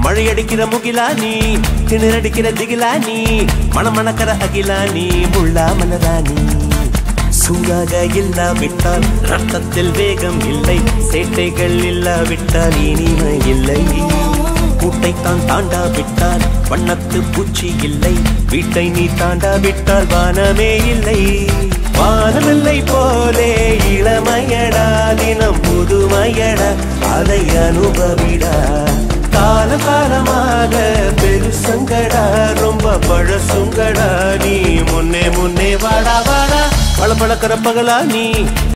மழையடிக்கிற முகிலா நீ திணறடிக்கிற திகிலா நீ மணமணக்கிற அகிலா நீ முள்ளா மலராணி சூடாக இல்லாவிட்டால் ரத்தத்தில் வேகம் இல்லை சேட்டைகள் இல்லாவிட்டால் இனிமை இல்லை கூட்டைத்தான் தாண்டாவிட்டால் வண்ணத்து பூச்சி இல்லை வீட்டை நீ தாண்டாவிட்டால் வானமே இல்லை வானமில்லை போலே இளமையடா தினம் புதுமையடா அதை அனுபவிடா கால காலமாக பெருசங்கடா ரொம்ப பழசுங்கடா நீ முன்னே முன்னே வாடா வாடா பளபளக்கிற பகலா நீ